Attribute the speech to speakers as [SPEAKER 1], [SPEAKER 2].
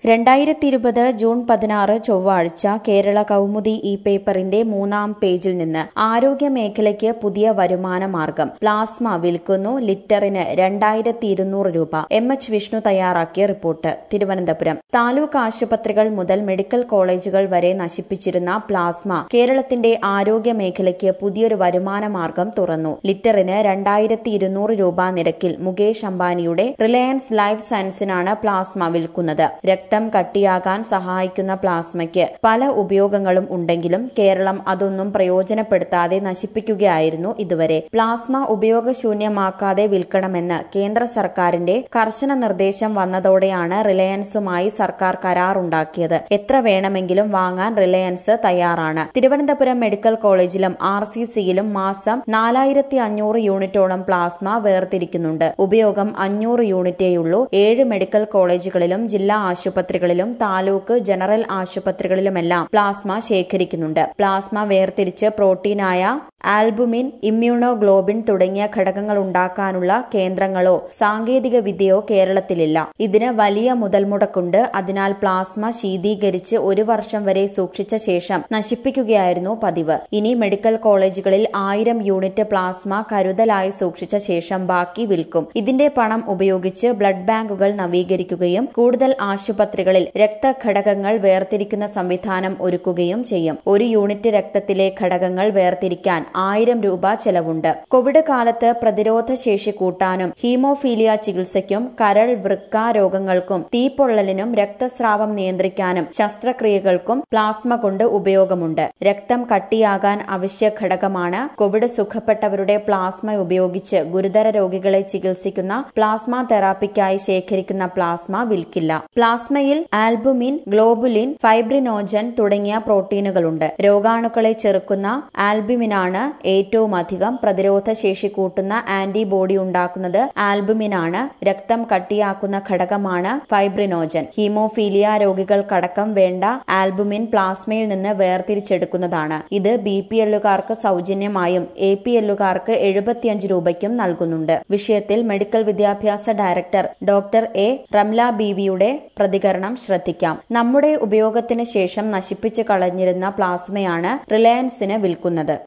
[SPEAKER 1] രണ്ടായിരത്തി ഇരുപത് ജൂൺ പതിനാറ് ചൊവ്വാഴ്ച കേരള കൗമുദി ഇ പേപ്പറിന്റെ മൂന്നാം പേജിൽ നിന്ന് ആരോഗ്യ മേഖലയ്ക്ക് പുതിയ വരുമാന മാർഗം പ്ലാസ്മ വിൽക്കുന്നു ലിറ്ററിന് രണ്ടായിരത്തി ഇരുന്നൂറ് രൂപ എം എച്ച് വിഷ്ണു തയ്യാറാക്കിയ റിപ്പോർട്ട് തിരുവനന്തപുരം താലൂക്ക് ആശുപത്രികൾ മുതൽ മെഡിക്കൽ കോളേജുകൾ വരെ നശിപ്പിച്ചിരുന്ന പ്ലാസ്മ കേരളത്തിന്റെ ആരോഗ്യ മേഖലയ്ക്ക് പുതിയൊരു വരുമാന മാർഗം തുറന്നു ലിറ്ററിന് രണ്ടായിരത്തി ഇരുന്നൂറ് രൂപ നിരക്കിൽ മുകേഷ് അംബാനിയുടെ റിലയൻസ് ലൈഫ് സയൻസിനാണ് പ്ലാസ്മ വിൽക്കുന്നത് രക്തം കട്ടിയാകാൻ സഹായിക്കുന്ന പ്ലാസ്മയ്ക്ക് പല ഉപയോഗങ്ങളും ഉണ്ടെങ്കിലും കേരളം അതൊന്നും പ്രയോജനപ്പെടുത്താതെ നശിപ്പിക്കുകയായിരുന്നു ഇതുവരെ പ്ലാസ്മ ഉപയോഗശൂന്യമാക്കാതെ വിൽക്കണമെന്ന് കേന്ദ്ര സർക്കാരിന്റെ കർശന നിർദ്ദേശം വന്നതോടെയാണ് റിലയൻസുമായി സർക്കാർ കരാറുണ്ടാക്കിയത് എത്ര വേണമെങ്കിലും വാങ്ങാൻ റിലയൻസ് തയ്യാറാണ് തിരുവനന്തപുരം മെഡിക്കൽ കോളേജിലും ആർ സി സിയിലും മാസം നാലായിരത്തി അഞ്ഞൂറ് യൂണിറ്റോളം പ്ലാസ്മ വേർതിരിക്കുന്നുണ്ട് ഉപയോഗം അഞ്ഞൂറ് യൂണിറ്റേയുള്ളൂ ഏഴ് മെഡിക്കൽ കോളേജുകളിലും ജില്ലാ ആശുപത്രികളിലും താലൂക്ക് ജനറൽ ആശുപത്രികളിലുമെല്ലാം പ്ലാസ്മ ശേഖരിക്കുന്നുണ്ട് പ്ലാസ്മ വേർതിരിച്ച് പ്രോട്ടീനായ ആൽബുമിൻ ഇമ്മ്യൂണോഗ്ലോബിൻ തുടങ്ങിയ ഘടകങ്ങൾ ഉണ്ടാക്കാനുള്ള കേന്ദ്രങ്ങളോ സാങ്കേതിക വിദ്യയോ കേരളത്തിലില്ല ഇതിന് വലിയ മുതൽമുടക്കുണ്ട് അതിനാൽ പ്ലാസ്മ ശീതീകരിച്ച് ഒരു വർഷം വരെ സൂക്ഷിച്ച ശേഷം നശിപ്പിക്കുകയായിരുന്നു പതിവ് ഇനി മെഡിക്കൽ കോളേജുകളിൽ ആയിരം യൂണിറ്റ് പ്ലാസ്മ കരുതലായി സൂക്ഷിച്ച ശേഷം ബാക്കി വിൽക്കും ഇതിന്റെ പണം ഉപയോഗിച്ച് ബ്ലഡ് ബാങ്കുകൾ നവീകരിക്കുകയും കൂടുതൽ ആശുപത്രികളിൽ രക്തഘടകങ്ങൾ വേർതിരിക്കുന്ന സംവിധാനം ഒരുക്കുകയും ചെയ്യും ഒരു യൂണിറ്റ് രക്തത്തിലെ ഘടകങ്ങൾ വേർതിരിക്കാൻ ആയിരം രൂപ ചെലവുണ്ട് കോവിഡ് കാലത്ത് പ്രതിരോധ ശേഷി കൂട്ടാനും ഹീമോഫീലിയ ചികിത്സയ്ക്കും കരൾ വൃക്ക രോഗങ്ങൾക്കും തീപ്പൊള്ളലിനും രക്തസ്രാവം നിയന്ത്രിക്കാനും ശസ്ത്രക്രിയകൾക്കും പ്ലാസ്മ കൊണ്ട് ഉപയോഗമുണ്ട് രക്തം കട്ടിയാകാൻ അവശ്യ ഘടകമാണ് കോവിഡ് സുഖപ്പെട്ടവരുടെ പ്ലാസ്മ ഉപയോഗിച്ച് ഗുരുതര രോഗികളെ ചികിത്സിക്കുന്ന പ്ലാസ്മ തെറാപ്പിക്കായി ശേഖരിക്കുന്ന പ്ലാസ്മ വിൽക്കില്ല പ്ലാസ്മയിൽ ആൽബുമിൻ ഗ്ലോബുലിൻ ഫൈബ്രിനോജൻ തുടങ്ങിയ പ്രോട്ടീനുകളുണ്ട് രോഗാണുക്കളെ ചെറുക്കുന്ന ആൽബുമിനാണ് ഏറ്റവും അധികം പ്രതിരോധ ശേഷി കൂട്ടുന്ന ആന്റിബോഡി ഉണ്ടാക്കുന്നത് ആൽബുമിനാണ് രക്തം കട്ടിയാക്കുന്ന ഘടകമാണ് ഫൈബ്രിനോജൻ ഹീമോഫീലിയ രോഗികൾക്കടക്കം വേണ്ട ആൽബുമിൻ പ്ലാസ്മയിൽ നിന്ന് വേർതിരിച്ചെടുക്കുന്നതാണ് ഇത് ബി പി എല്ലുകാർക്ക് സൗജന്യമായും എ പി എല്ലുകാർക്ക് എഴുപത്തിയഞ്ച് രൂപയ്ക്കും നൽകുന്നുണ്ട് വിഷയത്തിൽ മെഡിക്കൽ വിദ്യാഭ്യാസ ഡയറക്ടർ ഡോക്ടർ എ റംല ബീവിയുടെ പ്രതികരണം ശ്രദ്ധിക്കാം നമ്മുടെ ഉപയോഗത്തിന് ശേഷം നശിപ്പിച്ചു കളഞ്ഞിരുന്ന പ്ലാസ്മയാണ് റിലയൻസിന് വിൽക്കുന്നത്